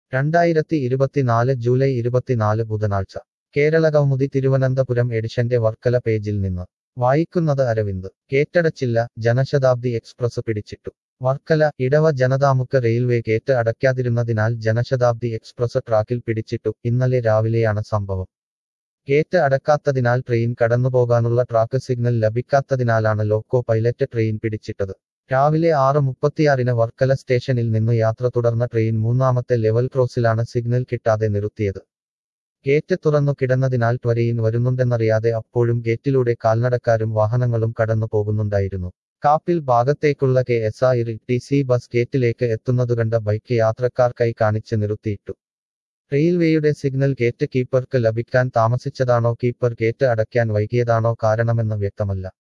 രണ്ടായിരത്തി ഇരുപത്തിനാല് ജൂലൈ ഇരുപത്തിനാല് ബുധനാഴ്ച കേരള കൗമുദി തിരുവനന്തപുരം എഡിഷന്റെ വർക്കല പേജിൽ നിന്ന് വായിക്കുന്നത് അരവിന്ദ് കേറ്റടച്ചില്ല ജനശതാബ്ദി എക്സ്പ്രസ് പിടിച്ചിട്ടു വർക്കല ഇടവ ജനതാമുക്ക് റെയിൽവേ കേറ്റ് അടയ്ക്കാതിരുന്നതിനാൽ ജനശതാബ്ദി എക്സ്പ്രസ് ട്രാക്കിൽ പിടിച്ചിട്ടു ഇന്നലെ രാവിലെയാണ് സംഭവം ഗേറ്റ് അടക്കാത്തതിനാൽ ട്രെയിൻ കടന്നുപോകാനുള്ള ട്രാക്ക് സിഗ്നൽ ലഭിക്കാത്തതിനാലാണ് ലോക്കോ പൈലറ്റ് ട്രെയിൻ പിടിച്ചിട്ടത് രാവിലെ ആറ് മുപ്പത്തിയാറിന് വർക്കല സ്റ്റേഷനിൽ നിന്നു യാത്ര തുടർന്ന ട്രെയിൻ മൂന്നാമത്തെ ലെവൽ ക്രോസിലാണ് സിഗ്നൽ കിട്ടാതെ നിർത്തിയത് ഗേറ്റ് തുറന്നു കിടന്നതിനാൽ ട്രെയിൻ വരുന്നുണ്ടെന്നറിയാതെ അപ്പോഴും ഗേറ്റിലൂടെ കാൽനടക്കാരും വാഹനങ്ങളും കടന്നു പോകുന്നുണ്ടായിരുന്നു കാപ്പിൽ ഭാഗത്തേക്കുള്ള K S R T C bus ഗേറ്റിലേക്ക് എത്തുന്നതുകണ്ട ബൈക്ക് യാത്രക്കാർക്കായി കാണിച്ച് നിർത്തിയിട്ടു റെയിൽവേയുടെ സിഗ്നൽ ഗേറ്റ് കീപ്പർക്ക് ലഭിക്കാൻ താമസിച്ചതാണോ കീപ്പർ ഗേറ്റ് അടയ്ക്കാൻ വൈകിയതാണോ കാരണമെന്ന് വ്യക്തമല്ല